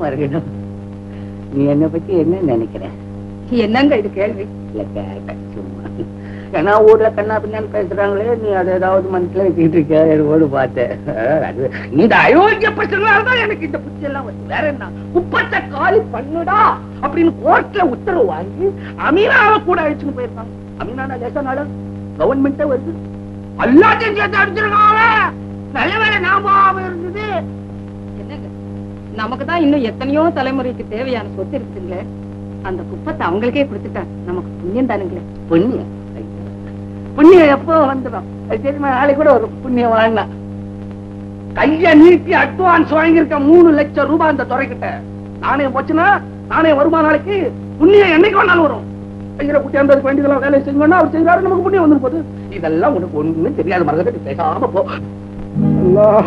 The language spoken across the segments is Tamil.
இருக்கட்டும் நீ என்ன பத்தி என்ன நினைக்கிற என்னங்க இது கேள்வி இல்ல கேட்டேன் சும்மா ஏன்னா ஊர்ல கண்ணா பின்னான்னு பேசுறாங்களே நீ அதை ஏதாவது மனசுல வச்சுக்கிட்டு இருக்க எனக்கோடு பார்த்தேன் அஹ், அது நீ இந்த அயோக்கிய பசங்களாலதான் எனக்கு இந்த புத்தி எல்லாம் வருது வேற என்ன குப்பத்தை காலி பண்ணுடா அப்படின்னு கோர்ட்ல உத்தரவு வாங்கி அமீனாவை கூட அழிச்சுன்னு போயிருக்காங்க அமீனா லேசா நாடு கவர்மெண்ட்டே வருது எல்லாத்தையும் சேர்த்து அடிச்சிருக்காங்க நல்ல வேலை ஞாபகம் இருந்தது என்னங்க நமக்கு தான் இன்னும் எத்தனையோ தலைமுறைக்கு தேவையான சொத்து இருக்குதுங்க அந்த குப்பத்தை அவங்களுக்கே கொடுத்துட்டா நமக்கு புண்ணியம் தானுங்களே புண்ணியம் புண்ணியம் எப்போ வந்துடும் அது தெரியுமா நாளைக்கு கூட வரும் புண்ணியம் வாங்கினா கைய நீட்டி அட்வான்ஸ் வாங்கியிருக்க மூணு லட்சம் ரூபாய் அந்த துறைக்கிட்ட நாணயம் போச்சுன்னா நாணயம் வருமா நாளைக்கு புண்ணியம் என்னைக்கு வேணாலும் வரும் கையில குட்டி அந்த வேண்டியதெல்லாம் வேலை செஞ்சோம்னா அவர் செய்வாரு நமக்கு புண்ணியம் வந்துரும் போது இதெல்லாம் உனக்கு ஒண்ணும் தெரியாது மறந்துட்டு நீ பேசாம போ அல்லாஹ்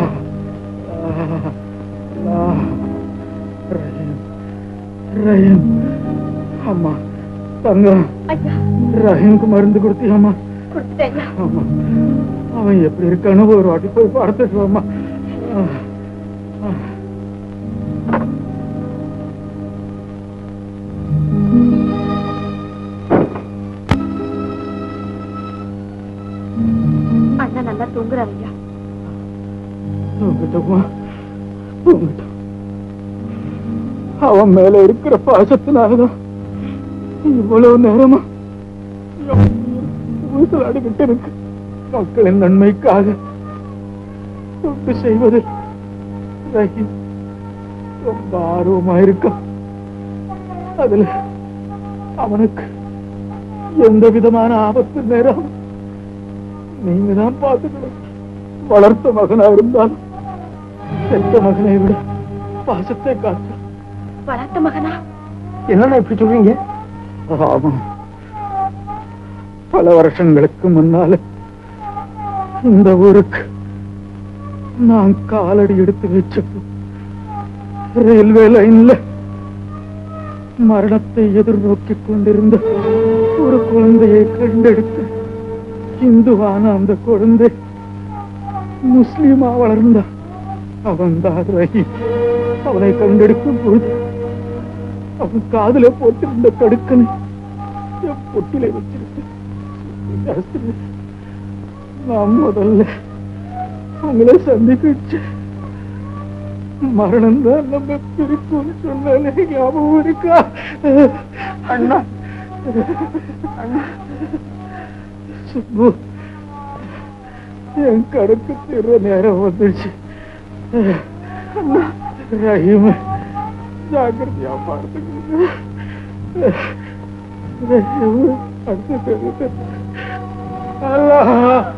அல்லாஹ் ரஹீம் ரஹீம் அம்மா தங்கம் ஐயா ரஹீம்க்கு மருந்து கொடுத்தியாம்மா கொடுத்துட்டேன் ஆமா அவன் எப்படி இருக்கான்னு ஒரு வாட்டி போய் பார்த்துட்டு வாம்மா அண்ணா நல்லா தூங்குறாரு ஐயா தூங்கட்டுமா தூங்கட்டும் அவன் மேல இருக்கிற பாசத்தினாலதான் இவ்வளவு நேரமா ஊசலாடிக்கிட்டு இருக்கு மக்களின் நன்மைக்காக தொண்டு செய்வது ரஹீம் ரொம்ப ஆர்வமா இருக்கான் அதுல அவனுக்கு எந்த விதமான ஆபத்து நேரம் நீங்க தான் பார்த்துக்கணும் வளர்த்த மகனா இருந்தாலும் செத்த மகனை விட பாசத்தை காட்டு வளர்த்த மகனா என்னண்ணா இப்படி சொல்றீங்க ஆமா பல வருஷங்களுக்கு முன்னால இந்த ஊருக்கு நான் காலடி எடுத்து வச்சப்போ ரயில்வே லைன்ல மரணத்தை எதிர்நோக்கிக் கொண்டிருந்த ஒரு குழந்தையை கண்டெடுத்து இந்துவான அந்த குழந்தை முஸ்லீமா வளர்ந்தா அவன் தான் ரஹீம் அவனை கண்டெடுக்கும் பொழுது அவன் காதுல போட்டிருந்த கடுக்கனை என் பொட்டில வச்சிருக்கேன் ஆசிரியர், நான் முதல்ல உங்களை சந்திக்கிச்சு மரணம் தான் நம்ம பிரிக்கும் சொன்னாலே ஞாபகம் இருக்கா அண்ணா அண்ணா சுப்பு என் கடுக்கு தீர்ற நேரம் வந்துருச்சு அண்ணா ரஹீம் ஜாக்கிரதையா பார்த்துக்கணும் ரஹீம் அடுத்து அல்லாஹ்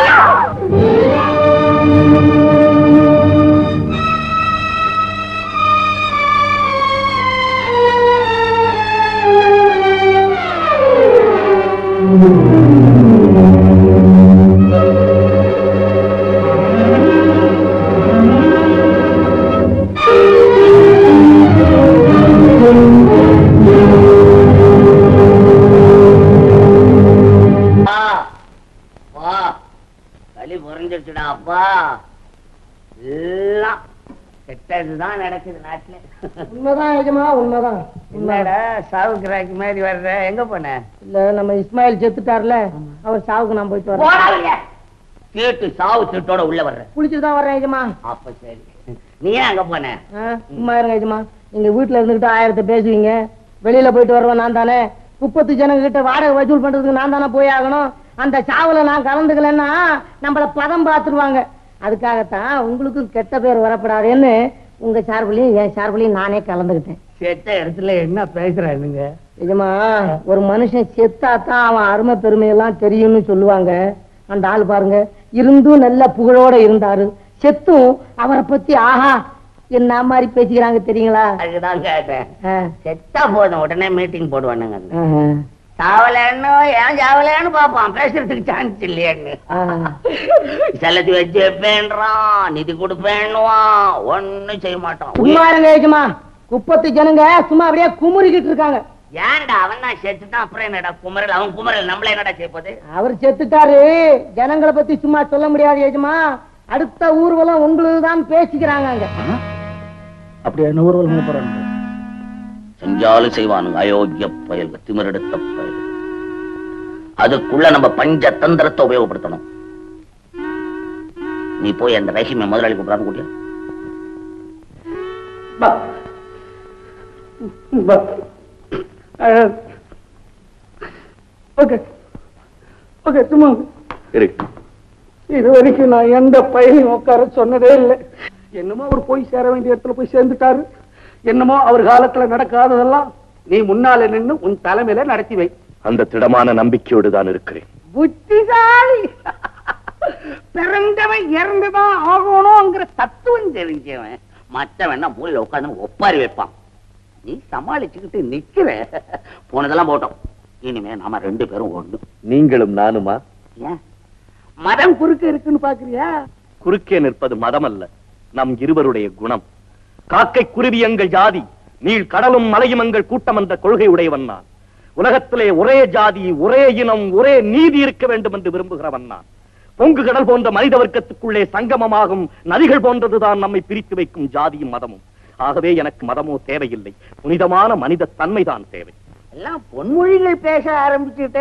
வா வா களி புரிஞ்சிருச்சுடா அப்பா எல்லாம் கெட்டதுதான் நடக்குது நாட்டுல உண்மைதான் எஜமா உண்மைதான் என்னடா சாவுக்கு ராக்கி மாதிரி வர்ற எங்க போன இல்ல நம்ம இஸ்மாயில் செத்துட்டார்ல அவர் சாவுக்கு நான் போயிட்டு வரேன் போடாதீங்க. கேட்டு சாவு திட்டோட உள்ள வர்ற குளிச்சுட்டு தான் வர்றேன் எஜமா அப்ப சரி நீ ஏன் அங்க போன ஆ, சும்மா இருங்க எஜமா நீங்க வீட்டுல இருந்துகிட்டு ஆயிரத்தை பேசுவீங்க வெளியில போயிட்டு வருவேன் நான் தானே முப்பத்து ஜனங்க கிட்ட வாடகை வசூல் பண்றதுக்கு நான் தானே போய் ஆகணும் அந்த சாவுல நான் கலந்துக்கலன்னா நம்மள பதம் பார்த்துருவாங்க அதுக்காகத்தான் உங்களுக்கும் கெட்ட பேர் வரப்படாதேன்னு உங்க சார்புலையும் என் சார்புலையும் நானே கலந்துக்கிட்டேன் செத்த இடத்துல என்ன பேசுறானுங்க நிஜமா ஒரு மனுஷன் செத்தா தான் அவன் அருமை பெருமையெல்லாம் தெரியும்னு சொல்லுவாங்க அந்த ஆள் பாருங்க இருந்தும் நல்ல புகழோட இருந்தாரு செத்தும் அவரை பத்தி ஆஹா என்ன மாதிரி பேசிக்கிறாங்க தெரியுங்களா அதுக்குதான் கேட்டேன் ஆ, செத்தா போதும் உடனே மீட்டிங் போடுவானுங்க ஆஹா, சாவலன்னு ஏன் சாவலன்னு பாப்பான் பேசுறதுக்கு சான்ஸ் இல்லையான்னு ஆஹா. செல்லத்தி வச்சு வைப்பேன்றான் நிதி கொடுப்பேன்னுவான் ஒண்ணும் செய்ய மாட்டான் சும்மா இருங்க ஏஜமா குப்பத்து ஜனங்க சும்மா அப்படியே குமுறிக்கிட்டு இருக்காங்க ஏன்டா அவன் தான் செத்துட்டான் அப்புறம் என்னடா குமரல் அவன் குமரல் நம்மள என்னடா செய்ய போகுது அவர் செத்துட்டாரு ஜனங்களை பத்தி சும்மா சொல்ல முடியாது ஏஜமா அடுத்த ஊர்வலம் உங்களுக்கு தான் பேசிக்கிறாங்க அங்க அப்படியே என்ன ஊர்வலம் பண்ண போறாங்க செஞ்சாலும் செய்வானுங்க அயோக்கிய பயல்கள் திமிரெடுத்த பயல்கள் அதுக்குள்ள நம்ம பஞ்ச தந்திரத்தை உபயோகப்படுத்தணும் நீ போய் அந்த ரஹீமை முதலாளி கூப்பிடான்னு கூட்டியா பா பா ஓகே ஓகே சும்மா இருக்கு இது வரைக்கும் நான் எந்த பையனையும் உட்கார சொன்னதே இல்லை என்னமோ அவர் போய் சேர வேண்டிய இடத்துல போய் சேர்ந்துட்டாரு என்னமோ அவர் காலத்துல நடக்காததெல்லாம் நீ முன்னால நின்னு உன் தலைமையில நடத்தி வை அந்த திடமான நம்பிக்கையோடு தான் இருக்கிறேன் புத்திசாலி பிறந்தவன் இறந்துதான் ஆகணுங்கிற தத்துவம் தெரிஞ்சவன் மற்றவன் மூலையில உட்கார்ந்து ஒப்பாரி வைப்பான் நீ சமாளிச்சுக்கிட்டு நிக்கிற போனதெல்லாம் போட்டோம் இனிமே நாம ரெண்டு பேரும் ஒண்ணு நீங்களும் நானுமா ஏன் மதம் குறுக்க இருக்குன்னு பாக்குறியா குறுக்கே நிற்பது மதம் அல்ல நம் இருவருடைய குணம் காக்கை குருவி எங்கள் ஜாதி நீள் கடலும் மலையும் எங்கள் கூட்டம் என்ற கொள்கை உடையவன் நான் உலகத்திலே ஒரே ஜாதி ஒரே இனம் ஒரே நீதி இருக்க வேண்டும் என்று விரும்புகிறவன் நான் பொங்கு கடல் போன்ற மனித வர்க்கத்துக்குள்ளே சங்கமமாகும் நதிகள் போன்றதுதான் நம்மை பிரித்து வைக்கும் ஜாதியும் மதமும் ஆகவே எனக்கு மதமோ தேவையில்லை புனிதமான மனித தன்மைதான் தேவை எல்லாம் பொன்மொழிகள் பேச ஆரம்பிச்சுட்டு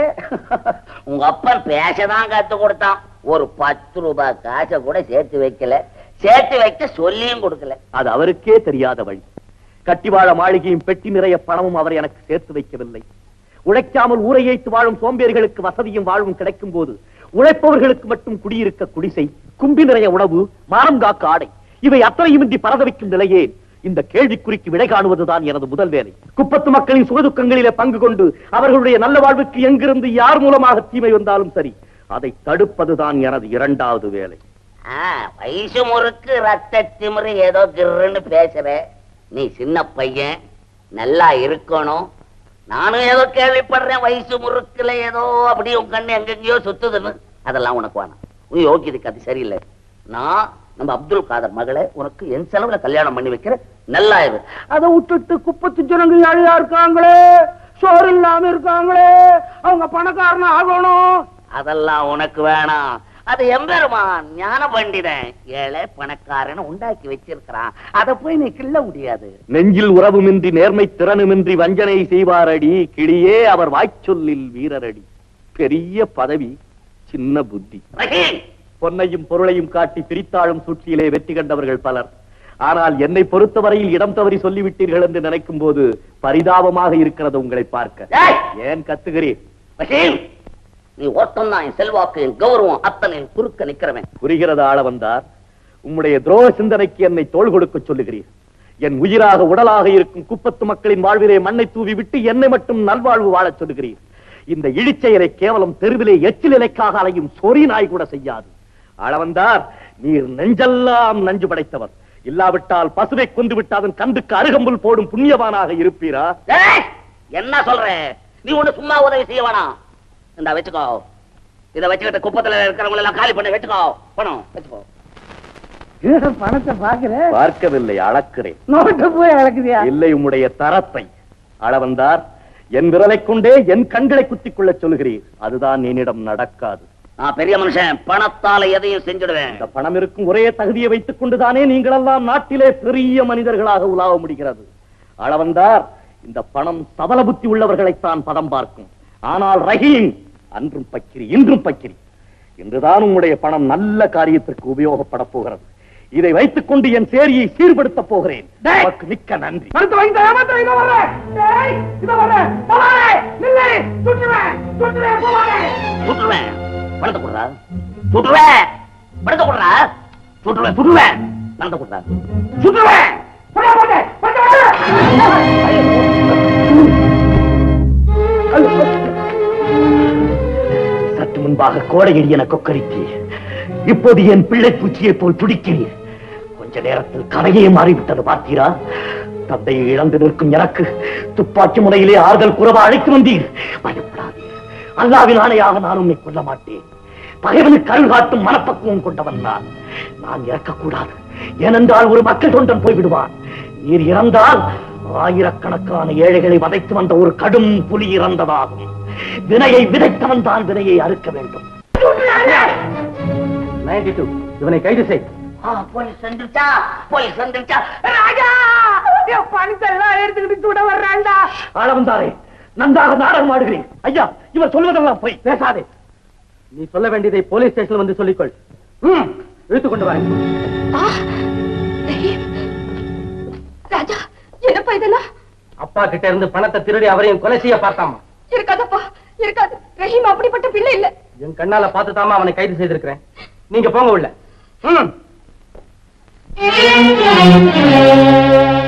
உங்க அப்பன் பேசதான் கத்து கொடுத்தான் ஒரு பத்து ரூபாய் காசை கூட சேர்த்து வைக்கல சேர்த்து வைக்க சொல்லியும் கொடுக்கல அது அவருக்கே தெரியாத வழி கட்டிவாழ மாளிகையும் பெட்டி நிறைய பணமும் அவர் எனக்கு சேர்த்து வைக்கவில்லை உழைக்காமல் ஊரை ஏய்த்து வாழும் சோம்பேறிகளுக்கு வசதியும் வாழ்வும் கிடைக்கும் போது உழைப்பவர்களுக்கு மட்டும் குடியிருக்க குடிசை கும்பி நிறைய உணவு மானம் காக்க ஆடை இவை அத்தனையுமின்றி பரத வைக்கும் நிலையே இந்த கேள்விக்குறிக்கு விடை காணுவதுதான் எனது முதல் வேலை குப்பத்து மக்களின் சுகதுக்கங்களிலே பங்கு கொண்டு அவர்களுடைய நல்ல வாழ்வுக்கு எங்கிருந்து யார் மூலமாக தீமை வந்தாலும் சரி அதை தடுப்பதுதான் எனது இரண்டாவது வேலை ஆ, வயசு முறுக்கு ரத்த திமிரு ஏதோ கிருன்னு பேசுற நீ சின்ன பையன் நல்லா இருக்கணும் நானும் ஏதோ கேள்விப்படுறேன் வயசு முறுக்குல ஏதோ அப்படி உன் கண்ணு எங்கெங்கயோ சுத்துதுன்னு அதெல்லாம் உனக்கு வேணாம் உன் யோகியதுக்கு அது சரியில்லை நான் நம்ம அப்துல் காதர் மகளை உனக்கு என் செலவுல கல்யாணம் பண்ணி வைக்கிற நல்லா இரு அதை விட்டுட்டு குப்பத்து ஜனங்க யாழையா இருக்காங்களே சோறு இல்லாம இருக்காங்களே அவங்க பணக்காரனா ஆகணும் அதெல்லாம் உனக்கு வேணாம் அது எம்பெருமான் ஞான பண்டிதன் ஏழை பணக்காரனை உண்டாக்கி வச்சிருக்கிறான் அதை போய் நீ கிள்ள முடியாது நெஞ்சில் உறவுமின்றி நேர்மை திறனுமின்றி வஞ்சனை செய்வாரடி கிளியே அவர் வாய்ச்சொல்லில் வீரரடி பெரிய பதவி சின்ன புத்தி ரஹீம் பொன்னையும் பொருளையும் காட்டி பிரித்தாளும் சூழ்ச்சியிலே வெற்றி கண்டவர்கள் பலர் ஆனால் என்னை பொறுத்தவரையில் இடம் தவறி சொல்லிவிட்டீர்கள் என்று நினைக்கும் போது பரிதாபமாக இருக்கிறது உங்களை பார்க்க ஏய்! ஏன் கத்துகிறீர் ரஹீம் நீ ஒருத்தன் தான் என் செல்வாக்கு என் கௌரவம் அத்தனை என் குறுக்க நிக்கிறவன் புரிகிறது ஆள வந்தார் உம்முடைய துரோக சிந்தனைக்கு என்னை தோள் கொடுக்க சொல்லுகிறீர் என் உயிராக உடலாக இருக்கும் குப்பத்து மக்களின் வாழ்விலே மண்ணை தூவி விட்டு என்னை மட்டும் நல்வாழ்வு வாழச் சொல்லுகிறீர் இந்த இழிச்செயலை கேவலம் தெருவிலே எச்சில் இலைக்காக அலையும் சொறி நாய் கூட செய்யாது ஆளவந்தார் நீர் நெஞ்செல்லாம் நஞ்சு படைத்தவர் இல்லாவிட்டால் பசுவை கொண்டு விட்டு அதன் கண்டுக்கு அருகம்புல் போடும் புண்ணியவானாக இருப்பீரா ஏய்! என்ன சொல்ற நீ ஒண்ணு சும்மா உதவி செய்ய வேணாம் இந்த வச்சுக்கோ இத வச்சுக்கிட்டு குப்பத்துல இருக்கிறவங்க எல்லாம் காலி பண்ணி வச்சுக்கோ பணம் வச்சுக்கோ பணத்தை பாக்குற பார்க்கவில்லை அளக்கிறேன் நோட்ட போய் அழகுதியா இல்லை உம்முடைய தரத்தை அளவந்தார் என் விரலை கொண்டே என் கண்களை குத்திக் கொள்ளச் சொல்கிறீர் அதுதான் என்னிடம் நடக்காது நான் பெரிய மனுஷன் பணத்தால எதையும் செஞ்சுடுவேன் இந்த பணம் இருக்கும் ஒரே தகுதியை வைத்துக் கொண்டுதானே நீங்களெல்லாம் நாட்டிலே பெரிய மனிதர்களாக உலாவ முடிகிறது அளவந்தார் இந்த பணம் சபல புத்தி உள்ளவர்களைத்தான் பதம் பார்க்கும் ஆனால் ரஹீம் அன்றும் பக்கிரி இன்றும் பக்கிரி இன்றுதான் உங்களுடைய பணம் நல்ல காரியத்திற்கு உபயோகப்பட போகிறது இதை வைத்துக் கொண்டு என் சேரியை சீர்படுத்தப் போகிறேன் டேய்! உமக்கு மிக்க நன்றி மருத்துவ இந்த ஏமாத்த இத வர டேய் இத வர போவாரே நில்லை சுட்டுவேன் சுட்டுவேன் போவாரே சுட்டுருவேன் பணத்தை கொடுறா சுட்டுருவேன் பணத்தை கொடுறா சுட்டுருவேன் சுட்டுருவேன் பணத்தை கொடுறா சுட்டுருவேன் போடா போடா போடா சற்று முன்பாக கோடையடி என கொக்கரித்தீர் இப்போது என் பிள்ளை பூச்சியை போல் துடிக்கிறீர் கொஞ்ச நேரத்தில் கதையே மாறிவிட்டது பார்த்தீரா தந்தையை இழந்து நிற்கும் எனக்கு துப்பாக்கி முனையிலே ஆறுதல் குறவா அழைத்து வந்தீர் பயப்படாதீர் அல்லாவின் ஆணையாக நான் உன்னை கொல்ல மாட்டேன் பகைவனுக்கு அருள் காட்டும் மனப்பக்குவம் கொண்டவன் நான் நான் இறக்கக்கூடாது ஏனென்றால் ஒரு மக்கள் தொண்டன் போய்விடுவான் நீர் இறந்தால் ஆயிரக்கணக்கான ஏழைகளை வதைத்து வந்த ஒரு கடும் புலி இறந்ததாகும் வினையை விதைத்தவன் தான் வினையை அறுக்க வேண்டும் இவனை கைது செய் ஆ, போலீஸ் வந்துருச்சா போலீஸ் வந்துருச்சா ராஜா என் பணத்தை எல்லாம் எடுத்துக்கிட்டு கூட வர்றாண்டா ஆளவந்தாரே நன்றாக நாடகம் ஆடுகிறேன் ஐயா இவர் சொல்வதெல்லாம் போய் பேசாதே நீ சொல்ல வேண்டியதை போலீஸ் ஸ்டேஷன்ல வந்து சொல்லிக்கொள் ம் இழுத்து கொண்டு வரேன் ஆ, ரஹீம். ராஜா என்னப்பா இதெல்லாம் அப்பா கிட்ட இருந்து பணத்தை திருடி அவரையும் கொலை செய்ய பார்த்தாமா இருக்காதப்பா இருக்காது ரஹீம் அப்படிப்பட்ட பிள்ளை இல்ல என் கண்ணால பார்த்து தாமா அவனை கைது செய்திருக்கிறேன் நீங்க போங்க உள்ள ம்